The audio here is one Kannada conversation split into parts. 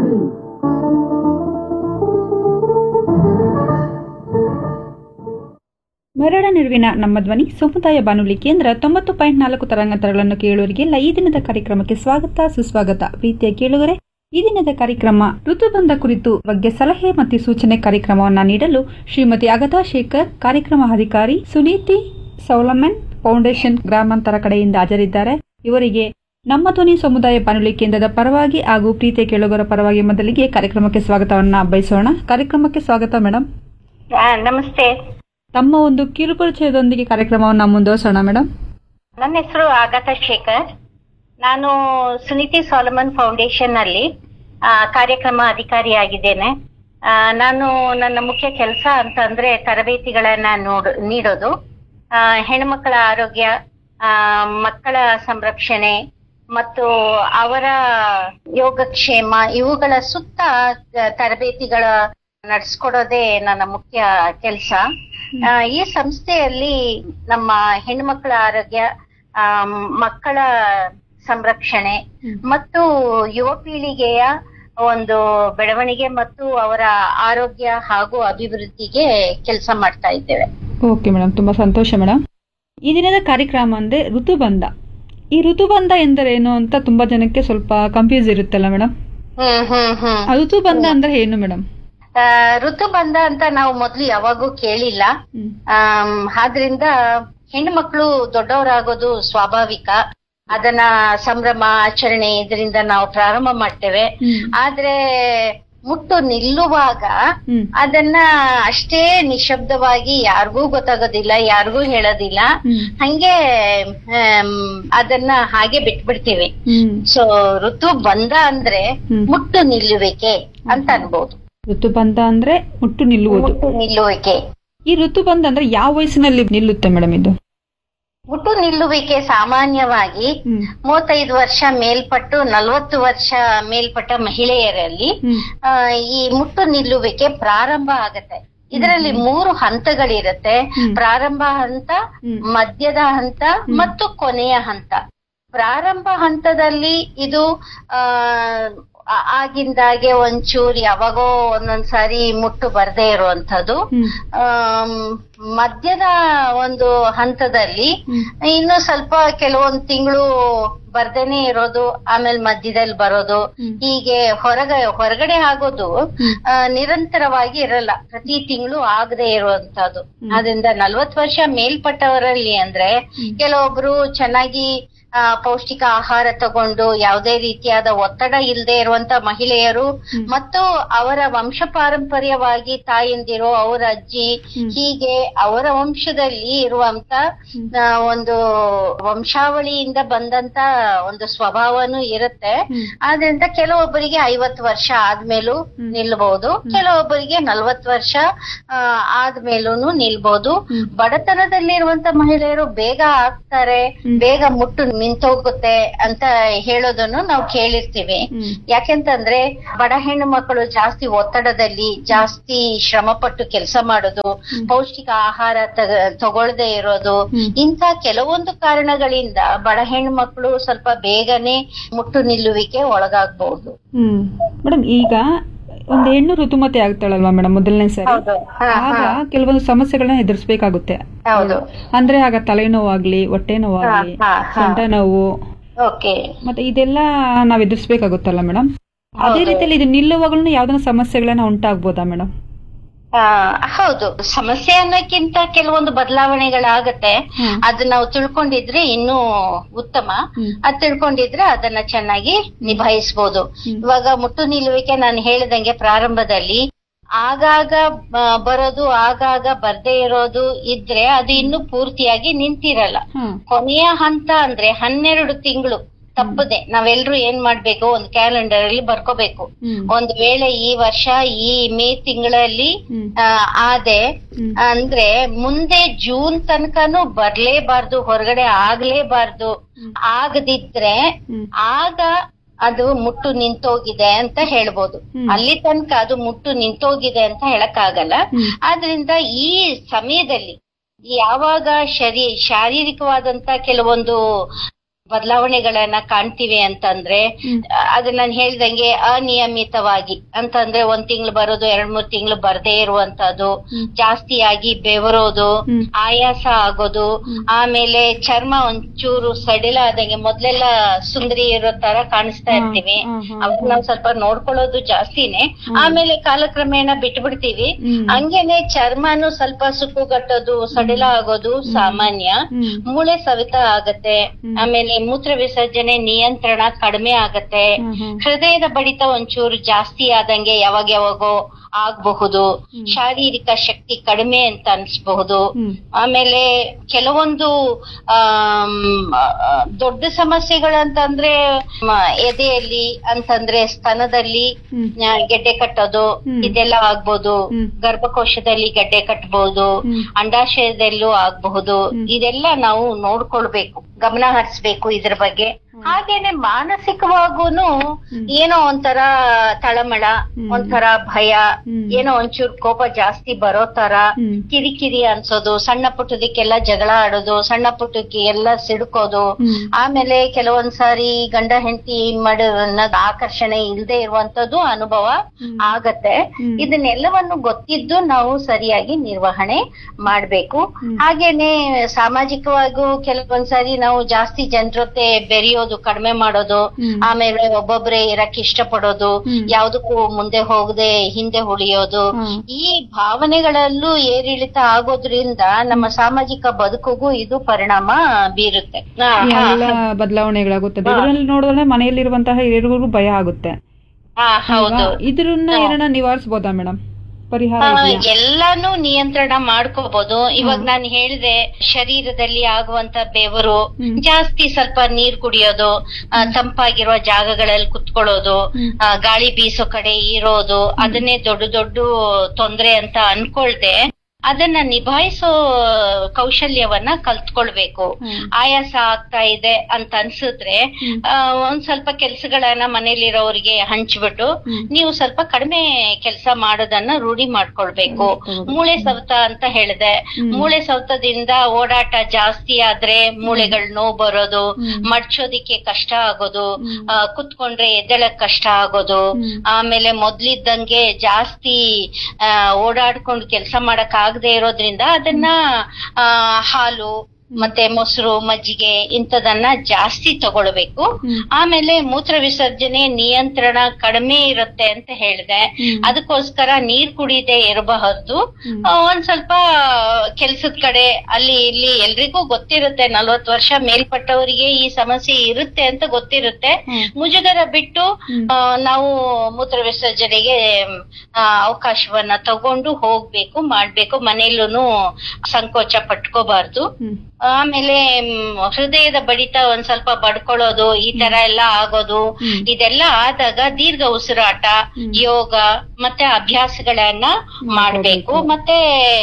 ಹರಿಹರವಾಣಿ ಮರಳ ನಿರ್ವಿನ ನಮ್ಮ ಧ್ವನಿ ಸಮುದಾಯ ಬಾನುಲಿ ಕೇಂದ್ರ ತೊಂಬತ್ತು ಪಾಯಿಂಟ್ ನಾಲ್ಕು ತರಂಗಾಂತರಗಳನ್ನು ಕೇಳುವರಿಗೆಲ್ಲ ಈ ದಿನದ ಕಾರ್ಯಕ್ರಮಕ್ಕೆ ಸ್ವಾಗತ ಸುಸ್ವಾಗತ ಪ್ರೀತಿಯ ಕೇಳುಗರೆ ಈ ದಿನದ ಕಾರ್ಯಕ್ರಮ ಋತುಬಂಧ ಕುರಿತು ಬಗ್ಗೆ ಸಲಹೆ ಮತ್ತು ಸೂಚನೆ ಕಾರ್ಯಕ್ರಮವನ್ನ ನೀಡಲು ಶ್ರೀಮತಿ ಅಗತಾ ಶೇಖರ್ ಕಾರ್ಯಕ್ರಮ ಅಧಿಕಾರಿ ಸುನೀತಿ ಸೌಲಮನ್ ಫೌಂಡೇಶನ್ ಗ್ರಾಮಾಂತರ ಕಡೆಯಿಂದ ಹಾಜರಿದ್ದಾರೆ ಇವರಿಗೆ ನಮ್ಮ ಧ್ವನಿ ಸಮುದಾಯ ಬಾನುಲಿ ಕೇಂದ್ರದ ಪರವಾಗಿ ಹಾಗೂ ಪ್ರೀತಿಯ ಕೇಳುಗರ ಪರವಾಗಿ ಮೊದಲಿಗೆ ಕಾರ್ಯಕ್ರಮಕ್ಕೆ ಸ್ವಾಗತವನ್ನ ಬಯಸೋಣ ಕಾರ್ಯಕ್ರಮಕ್ಕೆ ಸ್ವಾಗತ ಮೇಡಮ್ ಆ, ನಮಸ್ತೆ ತಮ್ಮ ಒಂದು ಕಿರುಪರಿಚಯದೊಂದಿಗೆ ಕಾರ್ಯಕ್ರಮವನ್ನು ಮುಂದುವರಿಸೋಣ ಮೇಡಮ್ ನನ್ನ ಹೆಸರು ಆಗತಾ ಶೇಖರ್ ನಾನು ಸುನೀತಿ ಸಾಲಮನ್ ಫೌಂಡೇಶನ್ ಅಲ್ಲಿ ಆ, ಕಾರ್ಯಕ್ರಮ ಅಧಿಕಾರಿಯಾಗಿದ್ದೇನೆ ಆ, ನಾನು ನನ್ನ ಮುಖ್ಯ ಕೆಲಸ ಅಂತಂದ್ರೆ ತರಬೇತಿಗಳನ್ನ ನೋಡ್ ನೀಡೋದು ಆ, ಹೆಣ್ಮಕ್ಕಳ ಆರೋಗ್ಯ ಆ, ಮಕ್ಕಳ ಸಂರಕ್ಷಣೆ ಮತ್ತು ಅವರ ಯೋಗಕ್ಷೇಮ ಇವುಗಳ ಸುತ್ತ ಆ, ತರಬೇತಿಗಳ ನಡೆಸ್ಕೊಡೋದೇ ನನ್ನ ಮುಖ್ಯ ಕೆಲಸ ಈ ಸಂಸ್ಥೆಯಲ್ಲಿ ನಮ್ಮ ಹೆಣ್ಣುಮಕ್ಕಳ ಆರೋಗ್ಯ ಆ, ಮಕ್ಕಳ ಸಂರಕ್ಷಣೆ ಮತ್ತು ಯುವ ಪೀಳಿಗೆಯ ಒಂದು ಬೆಳವಣಿಗೆ ಮತ್ತು ಅವರ ಆರೋಗ್ಯ ಹಾಗೂ ಅಭಿವೃದ್ಧಿಗೆ ಕೆಲಸ ಮಾಡ್ತಾ ಇದ್ದೇವೆ ಓಕೆ ಮೇಡಮ್ ತುಂಬಾ ಸಂತೋಷ ಮೇಡಮ್ ಈ ದಿನದ ಕಾರ್ಯಕ್ರಮ ಅಂದ್ರೆ ಋತುಬಂಧ ಈ ಋತುಬಂಧ ಎಂದರೇನು ಅಂತ ತುಂಬಾ ಜನಕ್ಕೆ ಸ್ವಲ್ಪ ಕನ್ಫ್ಯೂಸ್ ಇರುತ್ತಲ್ಲ ಮೇಡಮ್ ಹ್ಮ್ ಹ್ಮ್ ಹ್ಮ್ ಋತುಬಂಧ ಅಂದ್ರೆ ಏನು ಮೇಡಮ್ ಆ, ಋತುಬಂಧ ಅಂತ ನಾವು ಮೊದ್ಲು ಯಾವಾಗೂ ಕೇಳಿಲ್ಲ ಹ್ಮ್ ಆಮ್, ಆದ್ರಿಂದ ಹೆಣ್ಮಕ್ಳು ದೊಡ್ಡವರಾಗೋದು ಸ್ವಾಭಾವಿಕ ಅದನ್ನ ಸಂಭ್ರಮ ಆಚರಣೆ ಇದರಿಂದ ನಾವು ಪ್ರಾರಂಭ ಮಾಡ್ತೇವೆ ಹ್ಮ್. ಆದ್ರೆ ಮುಟ್ಟು ನಿಲ್ಲುವಾಗ ಹ್ಮ್ ಅದನ್ನ ಅಷ್ಟೇ ನಿಶಬ್ದವಾಗಿ ಯಾರಿಗೂ ಗೊತ್ತಾಗೋದಿಲ್ಲ ಯಾರಿಗೂ ಹೇಳೋದಿಲ್ಲ ಹ್ಮ್. ಹಂಗೆ ಆಮ್, ಅದನ್ನ ಹಾಗೆ ಬಿಟ್ಬಿಡ್ತೀವಿ ಹ್ಮ್ ಸೊ ಋತು ಬಂದ ಅಂದ್ರೆ ಹ್ಮ್. ಮುಟ್ಟು ನಿಲ್ಲುವಿಕೆ ಅಂತ ಅನ್ಬೋದು ಋತುಬಂಧ ಅಂದ್ರೆ ಮುಟ್ಟು ನಿಲ್ಲುವುದು ಮುಟ್ಟು ನಿಲ್ಲುವಿಕೆ ಈ ಋತುಬಂಧ ಅಂದ್ರೆ ಯಾವ ವಯಸ್ಸಿನಲ್ಲಿ ನಿಲ್ಲುತ್ತೆ ಮೇಡಮ್ ಇದು ಮುಟ್ಟು ನಿಲ್ಲುವಿಕೆ ಸಾಮಾನ್ಯವಾಗಿ ಹ್ಮ್ ಮೂವತ್ತೈದು ವರ್ಷ ಮೇಲ್ಪಟ್ಟು ನಲವತ್ತು ವರ್ಷ ಮೇಲ್ಪಟ್ಟ ಮಹಿಳೆಯರಲ್ಲಿ ಹ್ಮ್ ಆ, ಈ ಮುಟ್ಟು ನಿಲ್ಲುವಿಕೆ ಪ್ರಾರಂಭ ಆಗತ್ತೆ ಇದರಲ್ಲಿ ಮೂರು ಹಂತಗಳಿರುತ್ತೆ ಹ್ಮ್. ಪ್ರಾರಂಭ ಹಂತ ಹ್ಮ್. ಮಧ್ಯದ ಹಂತ ಮತ್ತು ಕೊನೆಯ ಹಂತ ಪ್ರಾರಂಭ ಹಂತದಲ್ಲಿ ಇದು ಆ ಆ- ಆಗಿಂದಾಗೆ ಒಂಚೂರು ಯಾವಾಗೋ ಒಂದೊಂದ್ಸಾರಿ ಮುಟ್ಟು ಬರ್ದೇ ಇರುವಂತದ್ದು ಹ್ಮ್ ಆಮ್, ಮಧ್ಯದ ಒಂದು ಹಂತದಲ್ಲಿ ಹ್ಮ್. ಇನ್ನು ಸ್ವಲ್ಪ ಕೆಲವೊಂದ್ ತಿಂಗಳು ಬರ್ದೇನೆ ಇರೋದು ಆಮೇಲೆ ಮಧ್ಯದಲ್ಲಿ ಬರೋದು ಹ್ಮ್. ಹೀಗೆ ಹೊರಗ ಹೊರಗಡೆ ಆಗೋದು ಹ್ಮ್. ಆ, ನಿರಂತರವಾಗಿ ಇರಲ್ಲ ಪ್ರತಿ ತಿಂಗಳು ಆಗದೆ ಇರುವಂತದ್ದು ಅದರಿಂದ ನಲ್ವತ್ ವರ್ಷ ಮೇಲ್ಪಟ್ಟವರಲ್ಲಿ ಅಂದ್ರೆ ಕೆಲವೊಬ್ರು ಚೆನ್ನಾಗಿ ಆ, ಪೌಷ್ಟಿಕ ಆಹಾರ ತಗೊಂಡು ಯಾವುದೇ ರೀತಿಯಾದ ಒತ್ತಡ ಇಲ್ಲದೆ ಇರುವಂತ ಮಹಿಳೆಯರು ಮತ್ತು ಅವರ ವಂಶ ಪಾರಂಪರ್ಯವಾಗಿ ತಾಯಂದಿರು ಅವರ ಅಜ್ಜಿ ಹೀಗೆ ಅವರ ವಂಶದಲ್ಲಿ ಇರುವಂತ ಆ, ಒಂದು ವಂಶಾವಳಿಯಿಂದ ಬಂದಂತ ಒಂದು ಸ್ವಭಾವನೂ ಇರುತ್ತೆ ಆದ್ರಿಂದ ಕೆಲವೊಬ್ಬರಿಗೆ ಐವತ್ತು ವರ್ಷ ಆದ್ಮೇಲೂ ನಿಲ್ಬಹುದು ಕೆಲವೊಬ್ಬರಿಗೆ ನಲ್ವತ್ ವರ್ಷ ಆ, ಆದ್ಮೇಲೂನು ನಿಲ್ಬಹುದು ಬಡತನದಲ್ಲಿರುವಂತ ಮಹಿಳೆಯರು ಬೇಗ ಆಗ್ತಾರೆ ಬೇಗ ಮುಟ್ಟು ನಿಂತೋಗುತ್ತೆ ಅಂತ ಹೇಳೋದನ್ನು ನಾವು ಕೇಳಿರ್ತೀವಿ ಯಾಕೆಂತಂದ್ರೆ ಬಡ ಹೆಣ್ಣು ಮಕ್ಕಳು ಜಾಸ್ತಿ ಒತ್ತಡದಲ್ಲಿ ಜಾಸ್ತಿ ಶ್ರಮ ಪಟ್ಟು ಕೆಲಸ ಮಾಡೋದು ಪೌಷ್ಟಿಕ ಆಹಾರ ತಗ- ತಗೊಳ್ದೇ ಇರೋದು ಇಂಥ ಕೆಲವೊಂದು ಕಾರಣಗಳಿಂದ ಬಡ ಹೆಣ್ಣು ಮಕ್ಕಳು ಸ್ವಲ್ಪ ಬೇಗನೆ ಮುಟ್ಟು ನಿಲ್ಲುವಿಕೆ ಒಳಗಾಗಬಹುದು ಹ್ಮ್ ಮೇಡಮ್ ಈಗ ಒಂದು ಹೆಣ್ಣು ಋತುಮತಿ ಆಗ್ತಾಳಲ್ವಾ ಮೇಡಮ್ ಮೊದಲನೇ ಸರಿ ಹೌದು ಹಾ, ಆಗ ಕೆಲವೊಂದು ಸಮಸ್ಯೆಗಳನ್ನ ಎದುರಿಸಬೇಕಾಗುತ್ತೆ ಹೌದು ಅಂದ್ರೆ ಆಗ ತಲೆನೋವಾಗ್ಲಿ ಹೊಟ್ಟೆ ನೋವಾಗ್ಲಿ ಹಾ, ಹಾ. ಸೊಂಟ ನೋವು ಓಕೆ ಮತ್ತೆ ಇದೆಲ್ಲ ನಾವ್ ಎದುರಿಸಬೇಕಾಗುತ್ತಲ್ಲ ಮೇಡಮ್ ಅದೇ ರೀತಿಯಲ್ಲಿ ಇದು ನಿಲ್ಲುವಾಗಲೂ ಯಾವ್ದಾನ ಸಮಸ್ಯೆಗಳನ್ನ ಉಂಟಾಗ್ಬೋದಾ ಮೇಡಮ್ ಆ, ಹೌದು ಸಮಸ್ಯೆ ಅನ್ನೋಕ್ಕಿಂತ ಕೆಲವೊಂದು ಬದಲಾವಣೆಗಳಾಗತ್ತೆ ಹ್ಮ್. ಅದನ್ನ ನಾವು ತಿಳ್ಕೊಂಡಿದ್ರೆ ಇನ್ನೂ ಉತ್ತಮ ಹ್ಮ್. ಅದ್ ತಿಳ್ಕೊಂಡಿದ್ರೆ ಅದನ್ನ ಚೆನ್ನಾಗಿ ನಿಭಾಯಿಸಬಹುದು ಇವಾಗ ಮುಟ್ಟು ನಿಲ್ಲುವಿಕೆ ನಾನು ಹೇಳಿದಂಗೆ ಪ್ರಾರಂಭದಲ್ಲಿ ಆಗಾಗ ಆ, ಬರೋದು ಆಗಾಗ ಬರ್ದೇ ಇರೋದು ಇದ್ರೆ ಅದು ಇನ್ನು ಪೂರ್ತಿಯಾಗಿ ನಿಂತಿರಲ್ಲ ಹ್ಮ್ ಕೊನೆಯ ಹಂತ ಅಂದ್ರೆ ಹನ್ನೆರಡು ತಿಂಗಳು ತಪ್ಪದೆ ನಾವೆಲ್ಲರೂ ಏನ್ ಮಾಡ್ಬೇಕು ಒಂದು ಕ್ಯಾಲೆಂಡರ್ ಅಲ್ಲಿ ಬರ್ಕೋಬೇಕು ಹ್ಮ್. ಒಂದ್ ವೇಳೆ ಈ ವರ್ಷ ಈ ಮೇ ತಿಂಗಳಲ್ಲಿ ಹ್ಮ್. ಆ, ಆದೆ ಹ್ಮ್. ಅಂದ್ರೆ ಮುಂದೆ ಜೂನ್ ತನಕನೂ ಬರ್ಲೇಬಾರ್ದು ಹೊರಗಡೆ ಆಗ್ಲೇಬಾರ್ದು ಆಗದಿದ್ರೆ ಹ್ಮ್. ಆಗ ಅದು ಮುಟ್ಟು ನಿಂತೋಗಿದೆ ಅಂತ ಹೇಳ್ಬೋದು ಹ್ಮ್. ಅಲ್ಲಿ ತನಕ ಅದು ಮುಟ್ಟು ನಿಂತೋಗಿದೆ ಅಂತ ಹೇಳಕ್ಕಾಗಲ್ಲ ಹ್ಮ್. ಆದ್ರಿಂದ ಈ ಸಮಯದಲ್ಲಿ ಯಾವಾಗ ಶರೀ ಶಾರೀರಿಕವಾದಂತ ಕೆಲವೊಂದು ಬದಲಾವಣೆಗಳನ್ನ ಕಾಣ್ತೀವಿ ಅಂತಂದ್ರೆ ಹ್ಮ್. ಅದು ನಾನು ಹೇಳ್ದಂಗೆ ಅನಿಯಮಿತವಾಗಿ ಅಂತಂದ್ರೆ ಒಂದ್ ತಿಂಗಳು ಬರೋದು ಎರಡ್ ಮೂರ್ ತಿಂಗಳು ಬರ್ದೇ ಇರುವಂತದ್ದು ಹ್ಮ್. ಜಾಸ್ತಿಯಾಗಿ ಬೆವರೋದು ಹ್ಮ್. ಆಯಾಸ ಆಗೋದು ಹ್ಮ್. ಆಮೇಲೆ ಚರ್ಮ ಒಂಚೂರು ಸಡಿಲ ಆದಂಗೆ ಮೊದ್ಲೆಲ್ಲ ಸುಂದರಿ ಇರೋ ತರ ಕಾಣಿಸ್ತಾ ಹಾ, ಇರ್ತೀವಿ ಹಾ, ಹಾ, ಅವಾಗ ಹಾ. ನಾವ್ ಸ್ವಲ್ಪ ನೋಡ್ಕೊಳ್ಳೋದು ಜಾಸ್ತಿನೇ ಹ್ಮ್. ಆಮೇಲೆ ಕಾಲಕ್ರಮೇಣ ಬಿಟ್ಬಿಡ್ತೀವಿ ಹ್ಮ್. ಹಂಗೇನೆ ಚರ್ಮನು ಸ್ವಲ್ಪ ಸುಕ್ಕುಗಟ್ಟೋದು ಸಡಿಲ ಆಗೋದು ಸಾಮಾನ್ಯ ಹ್ಮ್. ಮೂಳೆ ಸವಿತ ಆಗತ್ತೆ ಹ್ಮ್. ಆಮೇಲೆ ಮೂತ್ರ ವಿಸರ್ಜನೆ ನಿಯಂತ್ರಣ ಕಡಿಮೆ ಆಗತ್ತೆ ಹ್ಮ್, ಹ್ಮ್. ಹೃದಯದ ಬಡಿತ ಒಂಚೂರು ಜಾಸ್ತಿ ಆದಂಗೆ ಯಾವಾಗ ಯಾವಾಗೋ ಆಗ್ಬಹುದು ಹ್ಮ್. ಶಾರೀರಿಕ ಶಕ್ತಿ ಕಡಿಮೆ ಅಂತ ಅನ್ಸ್ಬಹುದು ಹ್ಮ್. ಆಮೇಲೆ ಕೆಲವೊಂದು ಆಮ್, ಆ, ದೊಡ್ಡ ಸಮಸ್ಯೆಗಳಂತಂದ್ರೆ ಮ, ಎದೆಯಲ್ಲಿ ಅಂತಂದ್ರೆ ಸ್ತನದಲ್ಲಿ ಹ್ಮ್. ಆ, ಗೆಡ್ಡೆ ಕಟ್ಟೋದು ಹ್ಮ್. ಇದೆಲ್ಲ ಆಗ್ಬೋದು ಹ್ಮ್. ಗರ್ಭಕೋಶದಲ್ಲಿ ಗೆಡ್ಡೆ ಕಟ್ಟಬಹುದು ಹ್ಮ್. ಅಂಡಾಶಯದಲ್ಲೂ ಆಗಬಹುದು ಹ್ಮ್. ಇದೆಲ್ಲ ನಾವು ನೋಡ್ಕೊಳ್ಬೇಕು ಗಮನ ಹರಿಸ್ಬೇಕು ಇದ್ರ ಬಗ್ಗೆ ಹಾಗೇನೆ ಮಾನಸಿಕವಾಗೂನು ಹ್ಮ್. ಏನೋ ಒಂಥರ ತಳಮಳ ಹ್ಮ್. ಒಂಥರ ಭಯ ಹ್ಮ್. ಏನೋ ಒಂಚೂರು ಕೋಪ ಜಾಸ್ತಿ ಬರೋ ತರ ಹ್ಮ್. ಕಿರಿಕಿರಿ ಅನ್ಸೋದು ಸಣ್ಣ ಪುಟ್ಟದಕ್ಕೆಲ್ಲ ಜಗಳ ಆಡೋದು ಸಣ್ಣ ಪುಟ್ಟಕ್ಕೆ ಎಲ್ಲ ಸಿಡ್ಕೋದು ಹ್ಮ್. ಆಮೇಲೆ ಕೆಲವೊಂದ್ ಸಾರಿ ಗಂಡ ಹೆಂಡತಿ ಮಾಡೋ ಅನ್ನೋದ್ ಆಕರ್ಷಣೆ ಇಲ್ಲದೆ ಇರುವಂತದ್ದು ಅನುಭವ ಹ್ಮ್. ಆಗತ್ತೆ ಹ್ಮ್. ಇದನ್ನೆಲ್ಲವನ್ನು ಗೊತ್ತಿದ್ದು ನಾವು ಸರಿಯಾಗಿ ನಿರ್ವಹಣೆ ಮಾಡ್ಬೇಕು ಹ್ಮ್. ಹಾಗೇನೆ ಸಾಮಾಜಿಕವಾಗೂ ಕೆಲವೊಂದ್ಸಾರಿ ನಾವು ಜಾಸ್ತಿ ಜನರ ಜೊತೆ ಬೆರೆಯೋದು ಕಡಿಮೆ ಮಾಡೋದು ಹ್ಮ್. ಆಮೇಲೆ ಒಬ್ಬೊಬ್ರೆ ಇರಕ್ ಇಷ್ಟಪಡೋದು ಹ್ಮ್. ಯಾವ್ದಕ್ಕೂ ಮುಂದೆ ಹೋಗದೆ ಹಿಂದೆ ಉಳಿಯೋದು ಹ್ಮ್. ಈ ಭಾವನೆಗಳಲ್ಲೂ ಏರಿಳಿತ ಆಗೋದ್ರಿಂದ ನಮ್ಮ ಸಾಮಾಜಿಕ ಬದುಕಿಗೂ ಇದು ಪರಿಣಾಮ ಬೀರುತ್ತೆ ಹಾ, ಹಾ, ಎಲ್ಲ ಬದಲಾವಣೆಗಳಾಗುತ್ತದೆ ಇದರಲ್ಲಿ ನೋಡಿದ್ರೆ ಮನೆಯಲ್ಲಿರುವಂತಹ ಹಿರಿಯರಿಗೂ ಭಯ ಆಗುತ್ತೆ ಹಾ, ಹೌದು ಅಲ್ವಾ? ಇದ್ರನ್ನ ಏನನ್ನ ನಿವಾರಿಸಬಹುದಾ ಮೇಡಮ್ ಪರಿಹಾರ ಆ, ಇದೆಯಾ? ಎಲ್ಲಾನು ನಿಯಂತ್ರಣ ಮಾಡ್ಕೋಬಹುದು ಇವಾಗ ನಾನು ಹೇಳಿದೆ ಶರೀರದಲ್ಲಿ ಆಗುವಂತ ಬೆವರು ಹ್ಮ್. ಜಾಸ್ತಿ ಸ್ವಲ್ಪ ನೀರ್ ಕುಡಿಯೋದು ಆ, ತಂಪಾಗಿರುವ ಜಾಗಗಳಲ್ಲಿ ಕುತ್ಕೊಳ್ಳೋದು ಹ್ಮ್. ಆ, ಗಾಳಿ ಬೀಸೋ ಕಡೆ ಇರೋದು ಅದನ್ನೇ ದೊಡ್ಡ ದೊಡ್ಡ ತೊಂದ್ರೆ ಅಂತ ಅನ್ಕೊಳ್ದೆ ಅದನ್ನ ನಿಭಾಯಿಸೋ ಕೌಶಲ್ಯವನ್ನ ಕಲ್ತ್ಕೊಳ್ಬೇಕು ಹ್ಮ್. ಆಯಾಸ ಆಗ್ತಾ ಇದೆ ಅಂತ ಅನ್ಸಿದ್ರೆ ಹ್ಮ್. ಆ, ಒಂದ್ ಸ್ವಲ್ಪ ಕೆಲ್ಸಗಳನ್ನ ಮನೇಲಿರೋರಿಗೆ ಹಂಚ್ಬಿಟ್ಟು ಹ್ಮ್. ನೀವು ಸ್ವಲ್ಪ ಕಡಿಮೆ ಕೆಲಸ ಮಾಡೋದನ್ನ ರೂಢಿ ಮಾಡ್ಕೊಳ್ಬೇಕು ಹೌದು. ಮೂಳೆ ಸವತ ಅಂತ ಹೇಳಿದೆ ಹ್ಮ್. ಮೂಳೆ ಸವತದಿಂದ ಓಡಾಟ ಜಾಸ್ತಿ ಆದ್ರೆ ಮೂಳೆಗಳು ನೋವು ಬರೋದು ಹ್ಮ್. ಮಡ್ಚೋದಿಕ್ಕೆ ಕಷ್ಟ ಆಗೋದು ಹ್ಮ್. ಆ, ಕುತ್ಕೊಂಡ್ರೆ ಎದ್ದೇಳಕ್ ಕಷ್ಟ ಆಗೋದು ಹ್ಮ್. ಆಮೇಲೆ ಮೊದ್ಲಿದ್ದಂಗೆ ಜಾಸ್ತಿ ಆ, ಓಡಾಡ್ಕೊಂಡು ಕೆಲಸ ಮಾಡಕ್ ಆಗದೆ ಇರೋದ್ರಿಂದ ಅದನ್ನ ಆ, ಹಾಲು ಮತ್ತೆ ಮೊಸರು ಮಜ್ಜಿಗೆ ಇಂಥದನ್ನ ಜಾಸ್ತಿ ತಗೊಳ್ಬೇಕು ಹ್ಮ್. ಆಮೇಲೆ ಮೂತ್ರ ವಿಸರ್ಜನೆ ನಿಯಂತ್ರಣ ಕಡಿಮೆ ಇರುತ್ತೆ ಅಂತ ಹೇಳಿದೆ ಹ್ಮ್. ಅದಕ್ಕೋಸ್ಕರ ನೀರ್ ಕುಡಿದೆ ಇರಬಹುದು ಹ್ಮ್. ಆ, ಒಂದ್ ಸ್ವಲ್ಪ ಕೆಲ್ಸದ ಕಡೆ ಅಲ್ಲಿ ಇಲ್ಲಿ ಎಲ್ರಿಗೂ ಗೊತ್ತಿರುತ್ತೆ ನಲ್ವತ್ ವರ್ಷ ಮೇಲ್ಪಟ್ಟವರಿಗೆ ಈ ಸಮಸ್ಯೆ ಇರುತ್ತೆ ಅಂತ ಗೊತ್ತಿರುತ್ತೆ ಹ್ಮ್. ಮುಜುಗರ ಬಿಟ್ಟು ಹ್ಮ್. ಆ, ನಾವು ಮೂತ್ರ ವಿಸರ್ಜನೆಗೆ ಆ, ಅವಕಾಶವನ್ನ ತಗೊಂಡು ಹೋಗ್ಬೇಕು ಮಾಡ್ಬೇಕು ಮನೇಲೂನು ಸಂಕೋಚ ಪಟ್ಕೋಬಾರ್ದು ಹ್ಮ್. ಆಮೇಲೆ ಮ್, ಹೃದಯದ ಬಡಿತ ಒಂದ್ ಸ್ವಲ್ಪ ಬಡ್ಕೊಳ್ಳೋದು ಈ ತರ ಎಲ್ಲ ಆಗೋದು ಹ್ಮ್. ಇದೆಲ್ಲ ಆದಾಗ ದೀರ್ಘ ಉಸಿರಾಟ ಹ್ಮ್. ಯೋಗ ಮತ್ತೆ ಅಭ್ಯಾಸಗಳನ್ನ ಮಾಡ್ಬೇಕು ಮಾಡ್ಕೋಬೇಕು. ಮತ್ತೆ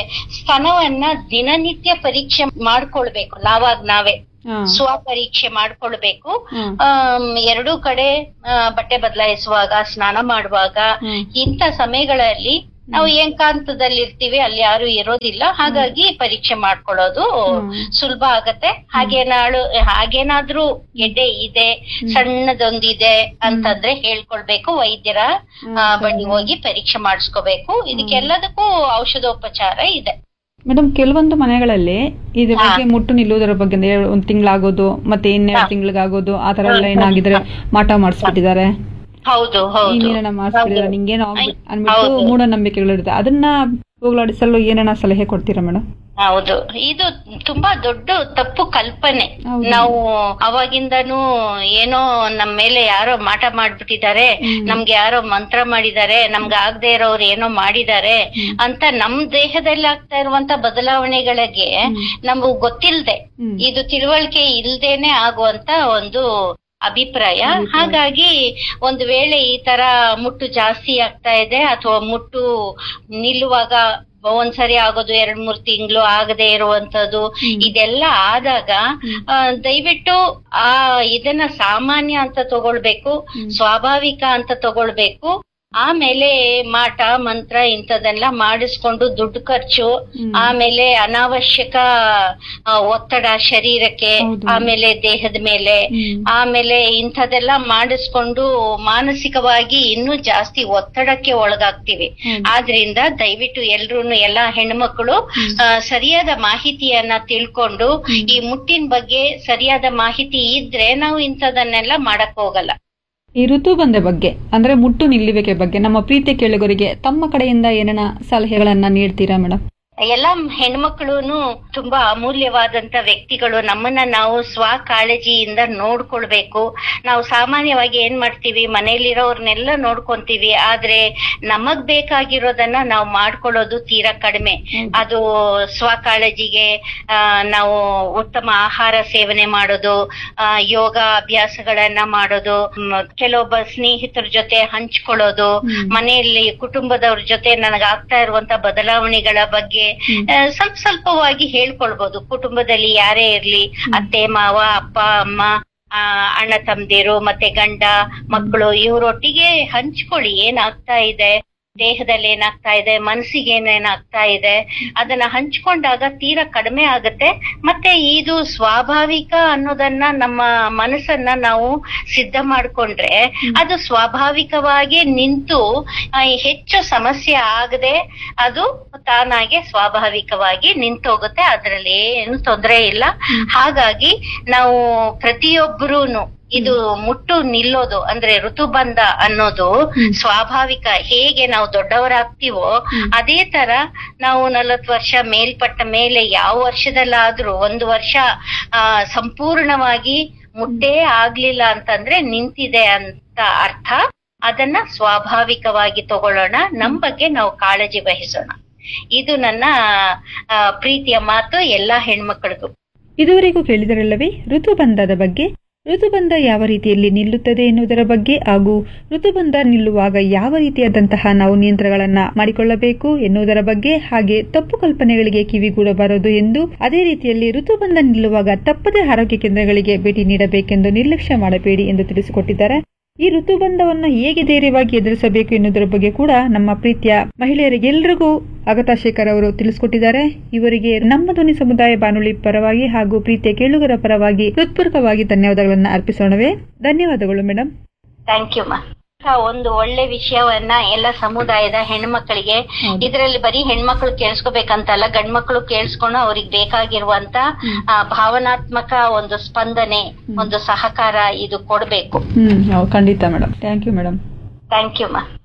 ಸ್ತನವನ್ನ ದಿನನಿತ್ಯ ಪರೀಕ್ಷೆ ಮಾಡ್ಕೊಳ್ಬೇಕು ನಾವಾಗ ನಾವೇ ಹಾ. ಸ್ವ ಪರೀಕ್ಷೆ ಮಾಡ್ಕೊಳ್ಬೇಕು ಹ್ಮ್. ಆಮ್, ಎರಡೂ ಕಡೆ ಆ, ಬಟ್ಟೆ ಬದಲಾಯಿಸುವಾಗ ಸ್ನಾನ ಮಾಡುವಾಗ ಹ್ಮ್. ಇಂಥ ಸಮಯಗಳಲ್ಲಿ ನಾವು ಏಕಾಂತದಲ್ಲಿ ಇರ್ತೀವಿ ಅಲ್ಲಿ ಯಾರು ಇರೋದಿಲ್ಲ ಹಾಗಾಗಿ ಪರೀಕ್ಷೆ ಮಾಡ್ಕೊಳ್ಳೋದು ಹ್ಮ್. ಸುಲಭ ಆಗತ್ತೆ ಹಾಗೇನಾಳು ಹಾಗೇನಾದ್ರೂ ಗೆಡ್ಡೆ ಇದೆ ಸಣ್ಣದೊಂದಿದೆ ಅಂತಂದ್ರೆ ಹೇಳ್ಕೊಳ್ಬೇಕು ವೈದ್ಯರ ಆ, ಬಳಿ ಹೋಗಿ ಪರೀಕ್ಷೆ ಮಾಡಿಸ್ಕೋಬೇಕು ಇದಕ್ಕೆಲ್ಲದಕ್ಕೂ ಔಷಧೋಪಚಾರ ಇದೆ ಮೇಡಮ್ ಕೆಲವೊಂದು ಮನೆಗಳಲ್ಲಿ ಇದ್ರ ಹಾ. ಬಗ್ಗೆ ಮುಟ್ಟು ನಿಲ್ಲುವುದರ ಬಗ್ಗೆ ಅಂದ್ರೆ ಒಂದ್ ತಿಂಗಳಾಗೋದು ಮತ್ತೆ ಇನ್ನೆರಡು ಹಾ. ತಿಂಗಳಿಗಾಗೋದು ಆ ತರ ಎಲ್ಲ ಏನಾಗಿದ್ರೆ ಮಾಟ ಮಾಡಿಸ್ಬಿಟ್ಟಿದ್ದಾರೆ ಹೌದು ಹೌದು ಇನ್ನೇನ ಮಾಡಿಸ್ಬಿಟ್ಟಿದ್ದಾರೆ ಹೌದು. ನಿಂಗೇನೋ ಆಗ್ಬಿಟ್ಟು ಅನ್ಬಿಟ್ಟು ಹೌದು. ಮೂಢನಂಬಿಕೆಗಳಿರುತ್ತೆ ಅದನ್ನ ಹೋಗ್ಲಾಡಿಸಲು ಏನೇನ ಸಲಹೆ ಕೊಡ್ತೀರಾ ಮೇಡಮ್ ಹೌದು ಇದು ತುಂಬಾ ದೊಡ್ಡ ತಪ್ಪು ಕಲ್ಪನೆ ಹೌದು. ನಾವು ಅವಾಗಿಂದನೂ ಏನೋ ನಮ್ ಮೇಲೆ ಯಾರೋ ಮಾಟ ಮಾಡ್ಬಿಟ್ಟಿದ್ದಾರೆ ಹ್ಮ್. ನಮ್ಗೆ ಯಾರೋ ಮಂತ್ರ ಮಾಡಿದ್ದಾರೆ ನಮ್ಗೆ ಆಗದೆ ಇರೋರು ಏನೋ ಮಾಡಿದ್ದಾರೆ ಹ್ಮ್. ಅಂತ ನಮ್ ದೇಹದಲ್ಲಿ ಆಗ್ತಾ ಇರುವಂತ ಬದಲಾವಣೆಗಳಿಗೆ ಹ್ಮ್. ನಮ್ಗೆ ಗೊತ್ತಿಲ್ದೆ ಹ್ಮ್. ಇದು ತಿಳುವಳಿಕೆ ಇಲ್ದೇನೆ ಆಗುವಂತ ಒಂದು ಅಭಿಪ್ರಾಯ ಅಭಿಪ್ರಾಯ. ಹಾಗಾಗಿ ಒಂದು ವೇಳೆ ಈ ತರ ಮುಟ್ಟು ಜಾಸ್ತಿ ಆಗ್ತಾ ಇದೆ ಅಥವಾ ಮುಟ್ಟು ನಿಲ್ಲುವಾಗ ಒಂದ್ಸರಿ ಆಗೋದು ಎರಡ್ ಮೂರ್ ತಿಂಗಳು ಆಗದೆ ಇರುವಂತದ್ದು ಹ್ಮ್. ಇದೆಲ್ಲ ಆದಾಗ ಹ್ಮ್. ಆ, ದಯವಿಟ್ಟು ಆ ಇದನ್ನ ಸಾಮಾನ್ಯ ಅಂತ ತಗೊಳ್ಬೇಕು ಹ್ಮ್. ಸ್ವಾಭಾವಿಕ ಅಂತ ತಗೊಳ್ಬೇಕು ಆಮೇಲೆ ಮಾಟ ಮಂತ್ರ ಇಂಥದೆಲ್ಲ ಮಾಡಿಸ್ಕೊಂಡು ದುಡ್ಡು ಖರ್ಚು ಹ್ಮ್. ಆಮೇಲೆ ಅನಾವಶ್ಯಕ ಆ, ಒತ್ತಡ ಶರೀರಕ್ಕೆ ಹೌದು. ಆಮೇಲೆ ದೇಹದ ಮೇಲೆ ಹ್ಮ್. ಆಮೇಲೆ ಇಂಥದೆಲ್ಲ ಮಾಡಿಸ್ಕೊಂಡು ಮಾನಸಿಕವಾಗಿ ಇನ್ನೂ ಜಾಸ್ತಿ ಒತ್ತಡಕ್ಕೆ ಒಳಗಾಗ್ತಿವಿ ಹೌದು. ಆದ್ರಿಂದ ದಯವಿಟ್ಟು ಎಲ್ರು ಎಲ್ಲಾ ಹೆಣ್ಮಕ್ಳು ಹ್ಮ್. ಆ, ಸರಿಯಾದ ಮಾಹಿತಿಯನ್ನ ತಿಳ್ಕೊಂಡು ಹ್ಮ್. ಈ ಮುಟ್ಟಿನ ಬಗ್ಗೆ ಸರಿಯಾದ ಮಾಹಿತಿ ಇದ್ರೆ ನಾವು ಇಂಥದನ್ನೆಲ್ಲ ಮಾಡಕ್ ಹೋಗಲ್ಲ ಈ ಋತುಬಂಧ ಬಗ್ಗೆ ಅಂದ್ರೆ ಮುಟ್ಟು ನಿಲ್ಲುವಿಕೆ ಬಗ್ಗೆ ನಮ್ಮ ಪ್ರೀತಿ ಕೇಳುಗರಿಗೆ ತಮ್ಮ ಕಡೆಯಿಂದ ಏನೇನ ಸಲಹೆಗಳನ್ನ ನೀಡ್ತೀರಾ ಮೇಡಮ್ ಎಲ್ಲಾ ಹೆಣ್ಮಕ್ಳುನು ತುಂಬಾ ಅಮೂಲ್ಯವಾದಂತ ವ್ಯಕ್ತಿಗಳು ನಮ್ಮನ್ನ ನಾವು ಸ್ವ ಕಾಳಜಿಯಿಂದ ನೋಡ್ಕೊಳ್ಬೇಕು ನಾವು ಸಾಮಾನ್ಯವಾಗಿ ಏನ್ ಮಾಡ್ತೀವಿ ಮನೆಯಲ್ಲಿರೋರ್ನೆಲ್ಲ ನೋಡ್ಕೊಂತೀವಿ ಆದ್ರೆ ನಮಗ್ ಬೇಕಾಗಿರೋದನ್ನ ನಾವು ಮಾಡ್ಕೊಳ್ಳೋದು ತೀರಾ ಕಡಿಮೆ ಹೌದು. ಅದು ಸ್ವ ಕಾಳಜಿಗೆ ಆ, ನಾವು ಉತ್ತಮ ಆಹಾರ ಸೇವನೆ ಮಾಡೋದು ಆ, ಯೋಗ ಅಭ್ಯಾಸಗಳನ್ನ ಮಾಡೋದು ಮ್, ಕೆಲವೊಬ್ಬ ಸ್ನೇಹಿತರ ಜೊತೆ ಹಂಚ್ಕೊಳ್ಳೋದು ಹ್ಮ್. ಮನೆಯಲ್ಲಿ ಕುಟುಂಬದವ್ರ ಜೊತೆ ನನಗೆ ಆಗ್ತಾ ಇರುವಂತ ಬದಲಾವಣೆಗಳ ಬಗ್ಗೆ ಹ್ಮ್. ಆ, ಸ್ವಲ್ಪ ಸ್ವಲ್ಪವಾಗಿ ಹೇಳ್ಕೊಳ್ಬೋದು ಕುಟುಂಬದಲ್ಲಿ ಯಾರೇ ಇರ್ಲಿ ಅತ್ತೆ ಮಾವ ಅಪ್ಪ ಅಮ್ಮ ಆ, ಅಣ್ಣ ತಮ್ದಿರು ಮತ್ತೆ ಗಂಡ ಮಕ್ಕಳು ಇವರೊಟ್ಟಿಗೆ ಹಂಚ್ಕೊಳ್ಳಿ ಏನಾಗ್ತಾ ಇದೆ ದೇಹದಲ್ಲಿ ಏನಾಗ್ತಾ ಇದೆ ಮನಸ್ಸಿಗೆ ಏನೇನಾಗ್ತಾ ಇದೆ ಅದನ್ನ ಹಂಚ್ಕೊಂಡಾಗ ತೀರಾ ಕಡಿಮೆ ಆಗುತ್ತೆ ಮತ್ತೆ ಇದು ಸ್ವಾಭಾವಿಕ ಅನ್ನೋದನ್ನ ನಮ್ಮ ಮನಸ್ಸನ್ನ ನಾವು ಸಿದ್ಧ ಮಾಡ್ಕೊಂಡ್ರೆ ಅದು ಸ್ವಾಭಾವಿಕವಾಗಿ ನಿಂತು ಆ, ಹೆಚ್ಚು ಸಮಸ್ಯೆ ಆಗದೆ ಅದು ತಾನಾಗೆ ಸ್ವಾಭಾವಿಕವಾಗಿ ನಿಂತೋಗುತ್ತೆ ಅದರಲ್ಲಿ ಏನು ತೊಂದರೆ ಇಲ್ಲ ಹಾಗಾಗಿ ನಾವು ಪ್ರತಿಯೊಬ್ಬರೂನು ಇದು ಮುಟ್ಟು ನಿಲ್ಲೋದು ಅಂದ್ರೆ ಋತುಬಂಧ ಅನ್ನೋದು ಹ್ಮ್. ಸ್ವಾಭಾವಿಕ ಹೇಗೆ ನಾವು ದೊಡ್ಡವರಾಗ್ತೀವೋ ಹ್ಮ್. ಅದೇ ತರ ನಾವು ನಲವತ್ತು ವರ್ಷ ಮೇಲ್ಪಟ್ಟ ಮೇಲೆ ಯಾವ ವರ್ಷದಲ್ಲಾದ್ರೂ ಒಂದು ವರ್ಷ ಆ ಸಂಪೂರ್ಣವಾಗಿ ಮುಟ್ಟೇ ಆಗ್ಲಿಲ್ಲ ಅಂತಂದ್ರೆ ನಿಂತಿದೆ ಅಂತ ಅರ್ಥ ಅದನ್ನ ಸ್ವಾಭಾವಿಕವಾಗಿ ತಗೊಳ್ಳೋಣ ನಮ್ ಬಗ್ಗೆ ನಾವು ಕಾಳಜಿ ವಹಿಸೋಣ ಇದು ನನ್ನ ಆ, ಪ್ರೀತಿಯ ಮಾತು ಎಲ್ಲಾ ಹೆಣ್ಮಕ್ಳಿಗೂ ಇದುವರೆಗೂ ಕೇಳಿದರಲ್ಲವೇ ಋತುಬಂಧದ ಬಗ್ಗೆ ಋತುಬಂಧ ಯಾವ ರೀತಿಯಲ್ಲಿ ನಿಲ್ಲುತ್ತದೆ ಎನ್ನುವುದರ ಬಗ್ಗೆ ಹಾಗೂ ಋತುಬಂಧ ನಿಲ್ಲುವಾಗ ಯಾವ ರೀತಿಯಾದಂತಹ ನಾವು ನಿಯಂತ್ರಣಗಳನ್ನ ಮಾಡಿಕೊಳ್ಳಬೇಕು ಎನ್ನುವುದರ ಬಗ್ಗೆ ಹಾಗೆ ತಪ್ಪು ಕಲ್ಪನೆಗಳಿಗೆ ಕಿವಿಗೂಡಬಾರದು ಎಂದು ಅದೇ ರೀತಿಯಲ್ಲಿ ಋತುಬಂಧ ನಿಲ್ಲುವಾಗ ತಪ್ಪದೇ ಆರೋಗ್ಯ ಕೇಂದ್ರಗಳಿಗೆ ಭೇಟಿ ನೀಡಬೇಕೆಂದು ನಿರ್ಲಕ್ಷ್ಯ ಮಾಡಬೇಡಿ ಎಂದು ತಿಳಿಸಿಕೊಟ್ಟಿದ್ದಾರೆ ಈ ಋತುಬಂಧವನ್ನ ಹೇಗೆ ಧೈರ್ಯವಾಗಿ ಎದುರಿಸಬೇಕು ಎನ್ನುವುದರ ಬಗ್ಗೆ ಕೂಡ ನಮ್ಮ ಪ್ರೀತಿಯ ಮಹಿಳೆಯರಿಗೆಲ್ಲರಿಗೂ ಅಗತಾ ಶೇಖರ್ ಅವರು ತಿಳಿಸಿಕೊಟ್ಟಿದ್ದಾರೆ ಇವರಿಗೆ ನಮ್ಮ ಧ್ವನಿ ಸಮುದಾಯ ಬಾನುಲಿ ಪರವಾಗಿ ಹಾಗೂ ಪ್ರೀತಿಯ ಕೇಳುಗರ ಪರವಾಗಿ ಹೃತ್ಪೂರ್ವಕವಾಗಿ ಧನ್ಯವಾದಗಳನ್ನ ಅರ್ಪಿಸೋಣವೇ ಧನ್ಯವಾದಗಳು ಮೇಡಮ್ ಥ್ಯಾಂಕ್ ಯು ಮಾ ಒಂದು ಒಳ್ಳೆ ವಿಷಯವನ್ನ ಎಲ್ಲ ಸಮುದಾಯದ ಹೆಣ್ಮಕ್ಳಿಗೆ ಹೌದು. ಇದರಲ್ಲಿ ಬರೀ ಹೆಣ್ಮಕ್ಳು ಕೇಳಿಸ್ಕೋಬೇಕಂತಲ್ಲ ಗಂಡ್ಮಕ್ಳು ಕೇಳಿಸ್ಕೊಂಡು ಅವ್ರಿಗೆ ಬೇಕಾಗಿರುವಂತ ಹ್ಮ್. ಆ, ಭಾವನಾತ್ಮಕ ಒಂದು ಸ್ಪಂದನೆ ಒಂದು ಸಹಕಾರ ಇದು ಕೊಡ್ಬೇಕು ಹ್ಮ್ ಹೌದು, ಖಂಡಿತ madam thank you madam thank you ಮಾ